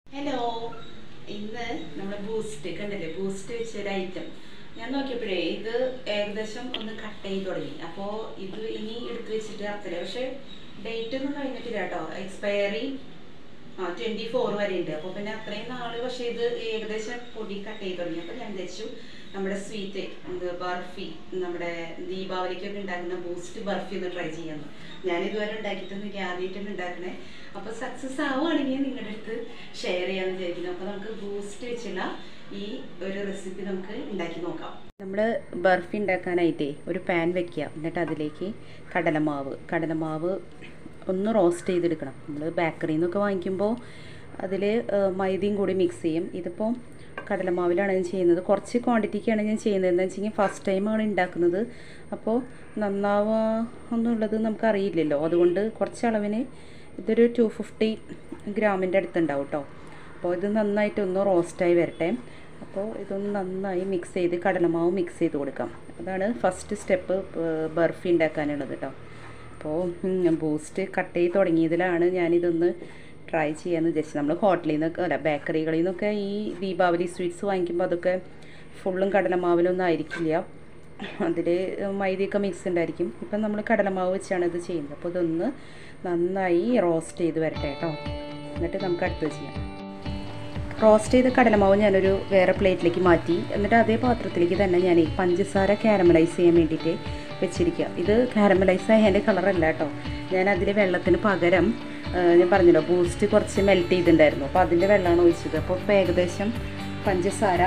hello ഇന്ന് നമ്മുടെ boost കണ്ടില്ലേ ബൂസ്റ്റ് വെച്ചൊരു ഐറ്റം ഞാൻ നോക്കിയപ്പോഴേ ഇത് ഏകദേശം ഒന്ന് കട്ട് ചെയ്ത് തുടങ്ങി അപ്പോൾ ഇത് ഇനി എടുത്ത് വെച്ചിട്ട് അർത്തില്ല പക്ഷെ ഡേറ്റ് ഒന്നും കഴിഞ്ഞിട്ടില്ല കേട്ടോ എക്സ്പയറി ആ ട്വൻറ്റി ഫോർ വരെ ഉണ്ട് അപ്പോൾ പിന്നെ അത്രയും നാള് പക്ഷേ ഇത് ഏകദേശം പൊടി കട്ട് ചെയ്ത് തുടങ്ങി അപ്പോൾ ഞാൻ വിചാരിച്ചു നമ്മുടെ സ്വീറ്റ് എന്ത് ബർഫി നമ്മുടെ ദീപാവലിക്കൊക്കെ ഉണ്ടാക്കുന്ന ബൂസ്റ്റ് ബർഫി ഒന്ന് ട്രൈ ചെയ്യാമെന്ന് ഞാൻ ഇതുവരെ ഉണ്ടാക്കിയിട്ടൊന്നും എനിക്ക് ആദ്യമായിട്ടാണ് ഉണ്ടാക്കണേ അപ്പോൾ സക്സസ് ആവുകയാണെങ്കിൽ നിങ്ങളുടെ അടുത്ത് ഷെയർ ചെയ്യാമെന്ന് വിചാരിക്കുന്നു അപ്പോൾ നമുക്ക് ബൂസ്റ്റ് വെച്ചുള്ള ഈ ഒരു റെസിപ്പി നമുക്ക് ഉണ്ടാക്കി നോക്കാം നമ്മൾ ബർഫി ഉണ്ടാക്കാനായിട്ടേ ഒരു പാൻ വെക്കുക എന്നിട്ട് അതിലേക്ക് കടലമാവ് കടലമാവ് ഒന്ന് റോസ്റ്റ് ചെയ്തെടുക്കണം നമ്മൾ ബേക്കറിയിൽ നിന്നൊക്കെ വാങ്ങിക്കുമ്പോൾ അതിൽ മൈദയും കൂടി മിക്സ് ചെയ്യും ഇതിപ്പോൾ കടലമാവിലാണ് ഞാൻ ചെയ്യുന്നത് കുറച്ച് ക്വാണ്ടിറ്റിക്കാണ് ഞാൻ ചെയ്യുന്നത് എന്താ വെച്ച് കഴിഞ്ഞാൽ ഫസ്റ്റ് ടൈമാണ് ഉണ്ടാക്കുന്നത് അപ്പോൾ നന്നാവുക എന്നുള്ളത് നമുക്കറിയില്ലല്ലോ അതുകൊണ്ട് കുറച്ച് അളവിന് ഇതൊരു ടു ഫിഫ്റ്റി ഗ്രാമിൻ്റെ അടുത്തുണ്ടാവും കേട്ടോ അപ്പോൾ ഇത് നന്നായിട്ടൊന്ന് റോസ്റ്റായി വരട്ടെ അപ്പോൾ ഇതൊന്ന് നന്നായി മിക്സ് ചെയ്ത് കടലമാവ് മിക്സ് ചെയ്ത് കൊടുക്കാം അതാണ് ഫസ്റ്റ് സ്റ്റെപ്പ് ബർഫി ഉണ്ടാക്കാനുള്ളത് കേട്ടോ അപ്പോൾ ബൂസ്റ്റ് കട്ട് ചെയ്ത് തുടങ്ങിയതിലാണ് ഞാനിതൊന്ന് ട്രൈ ചെയ്യാമെന്ന് വിചാരിച്ചത് നമ്മൾ ഹോട്ടലിൽ നിന്നൊക്കെ അല്ല ബേക്കറികളിൽ നിന്നൊക്കെ ഈ ദീപാവലി സ്വീറ്റ്സ് വാങ്ങിക്കുമ്പോൾ അതൊക്കെ ഫുള്ളും കടലമാവിലൊന്നും ആയിരിക്കില്ല അതിൽ മൈദയൊക്കെ മിക്സ് ഉണ്ടായിരിക്കും ഇപ്പം നമ്മൾ കടലമാവ് വെച്ചാണ് ഇത് ചെയ്യുന്നത് അപ്പോൾ ഇതൊന്ന് നന്നായി റോസ്റ്റ് ചെയ്ത് വരട്ടെ കേട്ടോ എന്നിട്ട് നമുക്ക് അടുത്തത് ചെയ്യാം റോസ്റ്റ് ചെയ്ത കടലമാവ് ഞാനൊരു വേറെ പ്ലേറ്റിലേക്ക് മാറ്റി എന്നിട്ട് അതേ പാത്രത്തിലേക്ക് തന്നെ ഞാൻ ഈ പഞ്ചസാര കാരമലൈസ് ചെയ്യാൻ വേണ്ടിയിട്ട് വെച്ചിരിക്കുക ഇത് കാരമലൈസ് ആയതിൻ്റെ കളറല്ല കേട്ടോ ഞാൻ അതിൽ വെള്ളത്തിന് പകരം ഞാൻ പറഞ്ഞല്ലോ ബൂസ്റ്റ് കുറച്ച് മെൽറ്റ് ചെയ്തിട്ടുണ്ടായിരുന്നു അപ്പോൾ അതിൻ്റെ വെള്ളമാണ് ഒഴിച്ചത് അപ്പോൾ ഇപ്പോൾ ഏകദേശം പഞ്ചസാര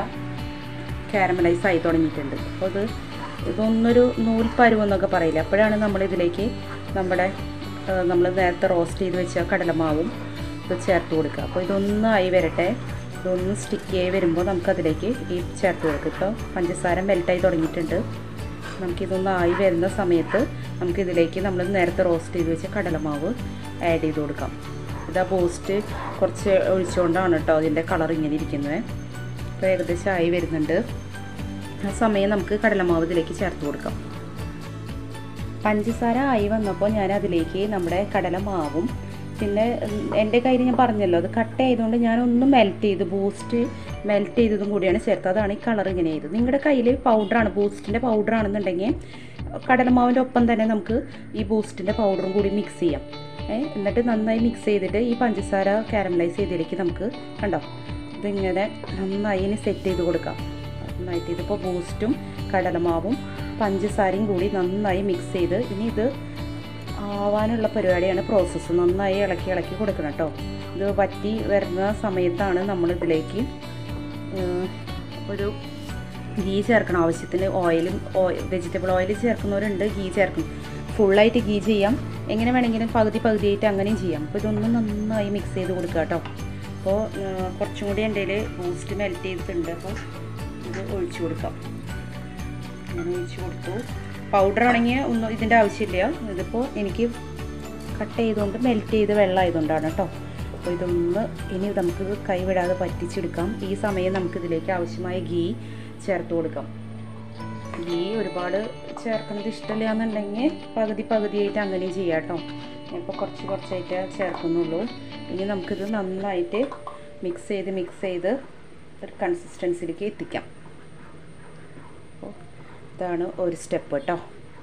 കാരമലൈസ് ആയി തുടങ്ങിയിട്ടുണ്ട് അപ്പോൾ ഇത് ഇതൊന്നൊരു നൂൽ പരുവെന്നൊക്കെ പറയില്ല അപ്പോഴാണ് നമ്മളിതിലേക്ക് നമ്മുടെ നമ്മൾ നേരത്തെ റോസ്റ്റ് ചെയ്ത് വെച്ച കടലമാവും ഇത് ചേർത്ത് കൊടുക്കുക അപ്പോൾ ഇതൊന്നായി വരട്ടെ ഇതൊന്ന് സ്റ്റിക്ക് ആയി വരുമ്പോൾ നമുക്കതിലേക്ക് ഈ ചേർത്ത് കൊടുക്കുക ഇപ്പോൾ പഞ്ചസാര മെൽറ്റായി തുടങ്ങിയിട്ടുണ്ട് നമുക്കിതൊന്ന് ആയി വരുന്ന സമയത്ത് നമുക്കിതിലേക്ക് നമ്മൾ നേരത്തെ റോസ്റ്റ് ചെയ്ത് വെച്ച കടലമാവ് ആഡ് ചെയ്ത് കൊടുക്കാം ഇതാ ബൂസ്റ്റ് കുറച്ച് ഒഴിച്ചുകൊണ്ടാണ് കേട്ടോ അതിൻ്റെ കളർ ഇങ്ങനെ ഇരിക്കുന്നത് ഇപ്പോൾ ഏകദേശം ആയി വരുന്നുണ്ട് ആ സമയം നമുക്ക് കടലമാവ് ഇതിലേക്ക് ചേർത്ത് കൊടുക്കാം പഞ്ചസാര ആയി വന്നപ്പോൾ ഞാൻ അതിലേക്ക് നമ്മുടെ കടലമാവും പിന്നെ എൻ്റെ കയ്യിൽ ഞാൻ പറഞ്ഞല്ലോ അത് കട്ട് ചെയ്തുകൊണ്ട് ഞാനൊന്ന് മെൽറ്റ് ചെയ്ത് ബൂസ്റ്റ് മെൽറ്റ് ചെയ്തതും കൂടിയാണ് ചേർത്തത് അതാണ് ഈ കളർ ഇങ്ങനെ ചെയ്തത് നിങ്ങളുടെ കയ്യിൽ പൗഡറാണ് ബൂസ്റ്റിൻ്റെ പൗഡർ ആണെന്നുണ്ടെങ്കിൽ കടലമാവിൻ്റെ ഒപ്പം തന്നെ നമുക്ക് ഈ ബൂസ്റ്റിൻ്റെ പൗഡറും കൂടി മിക്സ് ചെയ്യാം എന്നിട്ട് നന്നായി മിക്സ് ചെയ്തിട്ട് ഈ പഞ്ചസാര കാരമലൈസ് ചെയ്തതിലേക്ക് നമുക്ക് കണ്ടോ ഇതിങ്ങനെ നന്നായി ഇനി സെറ്റ് ചെയ്ത് കൊടുക്കാം നന്നായിട്ട് ഇതിപ്പോൾ ബൂസ്റ്റും കടലമാവും പഞ്ചസാരയും കൂടി നന്നായി മിക്സ് ചെയ്ത് ഇനി ഇത് ആവാനുള്ള പരിപാടിയാണ് പ്രോസസ്സ് നന്നായി ഇളക്കി ഇളക്കി കൊടുക്കണം കേട്ടോ ഇത് വറ്റി വരുന്ന സമയത്താണ് നമ്മൾ ഇതിലേക്ക് ഒരു ഗീ ചേർക്കണം ആവശ്യത്തിന് ഓയിലും വെജിറ്റബിൾ ഓയിൽ ചേർക്കുന്നവരുണ്ട് ഗീ ചേർക്കും ഫുള്ളായിട്ട് ഗീ ചെയ്യാം എങ്ങനെ വേണമെങ്കിലും പകുതി പകുതിയായിട്ട് അങ്ങനെയും ചെയ്യാം അപ്പോൾ ഇതൊന്ന് നന്നായി മിക്സ് ചെയ്ത് കൊടുക്കുക കേട്ടോ അപ്പോൾ കുറച്ചും കൂടി എൻ്റെ ബൂസ്റ്റ് മെൽറ്റ് ചെയ്തിട്ടുണ്ട് അപ്പോൾ ഇത് ഒഴിച്ചു കൊടുക്കാം ഞാൻ ഒഴിച്ചു കൊടുത്തു പൗഡർ ആണെങ്കിൽ ഒന്നും ഇതിൻ്റെ ആവശ്യമില്ല ഇതിപ്പോൾ എനിക്ക് കട്ട് ചെയ്തുകൊണ്ട് മെൽറ്റ് ചെയ്ത് വെള്ളമായതുകൊണ്ടാണ് കേട്ടോ അപ്പോൾ ഇതൊന്ന് ഇനി നമുക്ക് കൈവിടാതെ പറ്റിച്ചെടുക്കാം ഈ സമയം നമുക്കിതിലേക്ക് ആവശ്യമായ ഗീ ചേർത്ത് കൊടുക്കാം ഗീ ഒരുപാട് ചേർക്കുന്നത് ഇഷ്ടമില്ല എന്നുണ്ടെങ്കിൽ പകുതി പകുതിയായിട്ട് അങ്ങനെ ചെയ്യാം കേട്ടോ ഇപ്പോൾ കുറച്ച് കുറച്ചായിട്ട് ചേർക്കുന്നുള്ളൂ ഇനി നമുക്കിത് നന്നായിട്ട് മിക്സ് ചെയ്ത് മിക്സ് ചെയ്ത് ഒരു കൺസിസ്റ്റൻസിയിലേക്ക് എത്തിക്കാം അപ്പോൾ ഇതാണ് ഒരു സ്റ്റെപ്പ് കേട്ടോ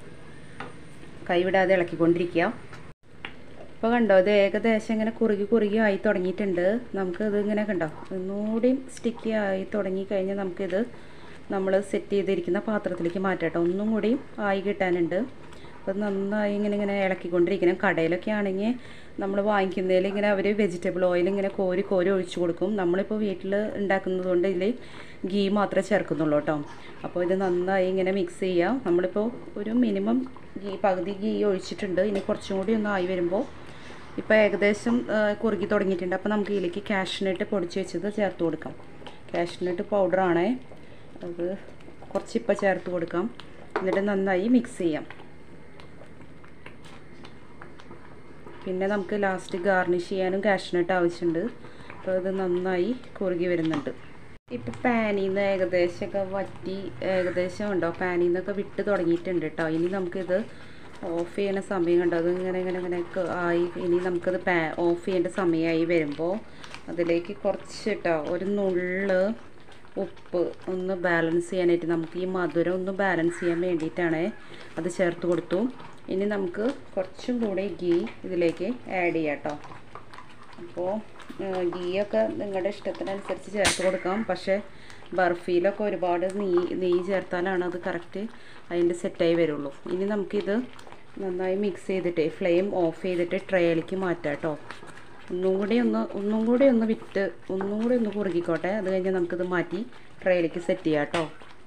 കൈവിടാതെ ഇളക്കിക്കൊണ്ടിരിക്കുക ഇപ്പോൾ കണ്ടോ ഇത് ഏകദേശം ഇങ്ങനെ കുറുകി കുറുകി ആയി തുടങ്ങിയിട്ടുണ്ട് നമുക്ക് ഇത് ഇങ്ങനെ കണ്ടോ ഒന്നുകൂടി സ്റ്റിക്കി ആയി തുടങ്ങി കഴിഞ്ഞാൽ നമുക്കിത് നമ്മൾ സെറ്റ് ചെയ്തിരിക്കുന്ന പാത്രത്തിലേക്ക് മാറ്റാട്ടോ ഒന്നും കൂടി ആയി കിട്ടാനുണ്ട് അപ്പോൾ നന്നായി ഇങ്ങനെ ഇങ്ങനെ ഇളക്കിക്കൊണ്ടിരിക്കണം കടയിലൊക്കെ ആണെങ്കിൽ നമ്മൾ വാങ്ങിക്കുന്നതിൽ ഇങ്ങനെ അവർ വെജിറ്റബിൾ ഓയിൽ ഇങ്ങനെ കോരി കോരി ഒഴിച്ചു കൊടുക്കും നമ്മളിപ്പോൾ വീട്ടിൽ ഉണ്ടാക്കുന്നത് കൊണ്ട് ഇതിൽ ഗീ മാത്രമേ ചേർക്കുന്നുള്ളൂ കേട്ടോ അപ്പോൾ ഇത് നന്നായി ഇങ്ങനെ മിക്സ് ചെയ്യാം നമ്മളിപ്പോൾ ഒരു മിനിമം ഗീ പകുതി ഗീ ഒഴിച്ചിട്ടുണ്ട് ഇനി കുറച്ചും കൂടി ഒന്ന് ആയി വരുമ്പോൾ ഇപ്പോൾ ഏകദേശം കുറുകി തുടങ്ങിയിട്ടുണ്ട് അപ്പോൾ നമുക്ക് ഇതിലേക്ക് കാഷ്നട്ട് പൊടിച്ച് വെച്ചത് ചേർത്ത് കൊടുക്കാം കാഷ്നട്ട് പൗഡറാണേ അത് കുറച്ച് ഇപ്പോൾ ചേർത്ത് കൊടുക്കാം എന്നിട്ട് നന്നായി മിക്സ് ചെയ്യാം പിന്നെ നമുക്ക് ലാസ്റ്റ് ഗാർണിഷ് ചെയ്യാനും കാഷ്നട്ട് ആവശ്യമുണ്ട് അപ്പോൾ ഇത് നന്നായി കുറുകി വരുന്നുണ്ട് ഇപ്പോൾ പാനിൽ നിന്ന് ഏകദേശമൊക്കെ വറ്റി ഏകദേശം ഉണ്ടോ പാനിൽ നിന്നൊക്കെ വിട്ട് തുടങ്ങിയിട്ടുണ്ട് കേട്ടോ ഇനി നമുക്കിത് ഓഫ് ചെയ്യണ സമയം കണ്ടോ അത് ഇങ്ങനെ ഇങ്ങനെ ഇങ്ങനെ ഒക്കെ ആയി ഇനി നമുക്കത് പാ ഓഫ് ചെയ്യേണ്ട സമയമായി വരുമ്പോൾ അതിലേക്ക് കുറച്ച് കേട്ടോ ഒരു നുള്ള് ഉപ്പ് ഒന്ന് ബാലൻസ് ചെയ്യാനായിട്ട് നമുക്ക് ഈ മധുരം ഒന്ന് ബാലൻസ് ചെയ്യാൻ വേണ്ടിയിട്ടാണ് അത് ചേർത്ത് കൊടുത്തു ഇനി നമുക്ക് കുറച്ചും കൂടെ ഗീ ഇതിലേക്ക് ആഡ് ചെയ്യാം കേട്ടോ അപ്പോൾ ഗീയൊക്കെ നിങ്ങളുടെ ഇഷ്ടത്തിനനുസരിച്ച് ചേർത്ത് കൊടുക്കാം പക്ഷേ ബർഫിയിലൊക്കെ ഒരുപാട് നെയ്യ് നെയ്യ് ചേർത്താലാണ് അത് കറക്റ്റ് അതിൻ്റെ സെറ്റായി വരുള്ളൂ ഇനി നമുക്കിത് നന്നായി മിക്സ് ചെയ്തിട്ട് ഫ്ലെയിം ഓഫ് ചെയ്തിട്ട് ട്രേയിലേക്ക് മാറ്റാം കേട്ടോ ഒന്നും കൂടി ഒന്ന് ഒന്നും കൂടി ഒന്ന് വിറ്റ് ഒന്നും കൂടി ഒന്ന് കുറുകിക്കോട്ടെ അത് കഴിഞ്ഞ് നമുക്കിത് മാറ്റി ട്രേയിലേക്ക് സെറ്റ് ചെയ്യാം കേട്ടോ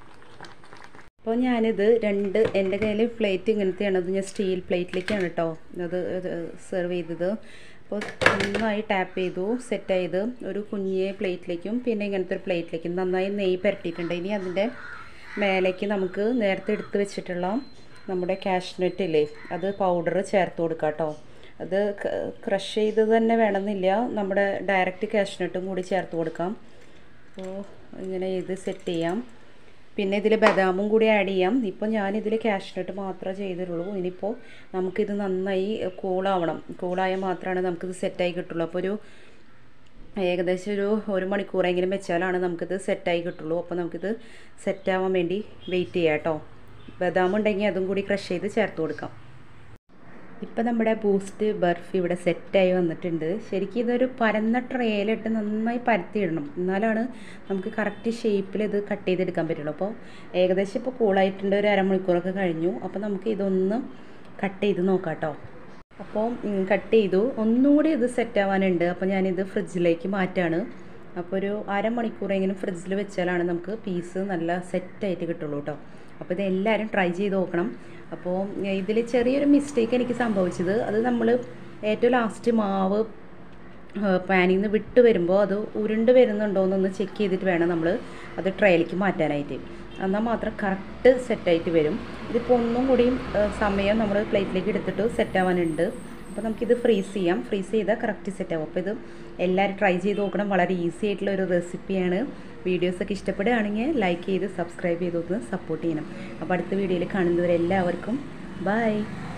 അപ്പോൾ ഞാനിത് രണ്ട് എൻ്റെ കയ്യിൽ പ്ലേറ്റ് ഇങ്ങനത്തെയാണ് അത് ഞാൻ സ്റ്റീൽ പ്ലേറ്റിലേക്കാണ് കേട്ടോ അത് സെർവ് ചെയ്തത് അപ്പോൾ നന്നായി ടാപ്പ് ചെയ്തു സെറ്റ് ചെയ്ത് ഒരു കുഞ്ഞിയ പ്ലേറ്റിലേക്കും പിന്നെ ഇങ്ങനത്തെ ഒരു പ്ലേറ്റിലേക്കും നന്നായി നെയ്യ് പുരട്ടിയിട്ടുണ്ട് ഇനി അതിൻ്റെ മേലേക്ക് നമുക്ക് നേരത്തെ എടുത്ത് വെച്ചിട്ടുള്ള നമ്മുടെ കാഷ്നട്ട് ഇല്ലേ അത് പൗഡർ ചേർത്ത് കൊടുക്കാം കേട്ടോ അത് ക്രഷ് ചെയ്ത് തന്നെ വേണമെന്നില്ല നമ്മുടെ ഡയറക്റ്റ് കാഷ്നട്ടും കൂടി ചേർത്ത് കൊടുക്കാം അപ്പോൾ ഇങ്ങനെ ഇത് സെറ്റ് ചെയ്യാം പിന്നെ ഇതിൽ ബദാമും കൂടി ആഡ് ചെയ്യാം ഇപ്പോൾ ഞാനിതിൽ കാഷ്നട്ട് മാത്രമേ ചെയ്തിട്ടുള്ളൂ ഇനിയിപ്പോൾ നമുക്കിത് നന്നായി കൂളാവണം കൂളായാൽ മാത്രമാണ് നമുക്കിത് സെറ്റായി കിട്ടുള്ളൂ അപ്പോൾ ഒരു ഏകദേശം ഒരു ഒരു മണിക്കൂറെങ്കിലും വെച്ചാലാണ് നമുക്കിത് സെറ്റായി കിട്ടുള്ളൂ അപ്പോൾ നമുക്കിത് സെറ്റാവാൻ വേണ്ടി വെയിറ്റ് ചെയ്യാം കേട്ടോ ബദാം ഉണ്ടെങ്കിൽ അതും കൂടി ക്രഷ് ചെയ്ത് ചേർത്ത് കൊടുക്കാം ഇപ്പം നമ്മുടെ ബൂസ്റ്റ് ബർഫി ഇവിടെ സെറ്റായി വന്നിട്ടുണ്ട് ശരിക്കും ഇതൊരു പരന്ന ട്രേയിലിട്ട് നന്നായി പരത്തിയിടണം എന്നാലാണ് നമുക്ക് കറക്റ്റ് ഷേപ്പിൽ ഇത് കട്ട് ചെയ്തെടുക്കാൻ പറ്റുള്ളൂ അപ്പോൾ ഏകദേശം ഇപ്പോൾ കൂളായിട്ടുണ്ട് ഒരു അരമണിക്കൂറൊക്കെ കഴിഞ്ഞു അപ്പോൾ നമുക്ക് ഇതൊന്ന് കട്ട് ചെയ്ത് നോക്കാം കേട്ടോ അപ്പോൾ കട്ട് ചെയ്തു ഒന്നുകൂടി ഇത് സെറ്റ് ആവാനുണ്ട് അപ്പോൾ ഞാനിത് ഫ്രിഡ്ജിലേക്ക് മാറ്റാണ് അപ്പോൾ ഒരു അരമണിക്കൂറെങ്കിലും ഫ്രിഡ്ജിൽ വെച്ചാലാണ് നമുക്ക് പീസ് നല്ല സെറ്റായിട്ട് കിട്ടുള്ളൂ കേട്ടോ അപ്പോൾ ഇത് എല്ലാവരും ട്രൈ ചെയ്ത് നോക്കണം അപ്പോൾ ഇതിൽ ചെറിയൊരു മിസ്റ്റേക്ക് എനിക്ക് സംഭവിച്ചത് അത് നമ്മൾ ഏറ്റവും ലാസ്റ്റ് മാവ് പാനിൽ നിന്ന് വിട്ട് വരുമ്പോൾ അത് ഉരുണ്ട് വരുന്നുണ്ടോ എന്നൊന്ന് ചെക്ക് ചെയ്തിട്ട് വേണം നമ്മൾ അത് ട്രയലിലേക്ക് മാറ്റാനായിട്ട് എന്നാൽ മാത്രം കറക്റ്റ് സെറ്റായിട്ട് വരും ഇതിപ്പോൾ ഒന്നും കൂടിയും സമയം നമ്മൾ പ്ലേറ്റിലേക്ക് എടുത്തിട്ട് സെറ്റ് ആവാനുണ്ട് അപ്പോൾ നമുക്കിത് ഫ്രീസ് ചെയ്യാം ഫ്രീസ് ചെയ്താൽ കറക്റ്റ് സെറ്റ് ആവും അപ്പോൾ ഇത് എല്ലാവരും ട്രൈ ചെയ്ത് നോക്കണം വളരെ ഈസി ആയിട്ടുള്ള ഒരു റെസിപ്പിയാണ് വീഡിയോസൊക്കെ ഇഷ്ടപ്പെടുകയാണെങ്കിൽ ലൈക്ക് ചെയ്ത് സബ്സ്ക്രൈബ് ചെയ്ത് സപ്പോർട്ട് ചെയ്യണം അപ്പോൾ അടുത്ത വീഡിയോയിൽ കാണുന്നവരെല്ലാവർക്കും ബൈ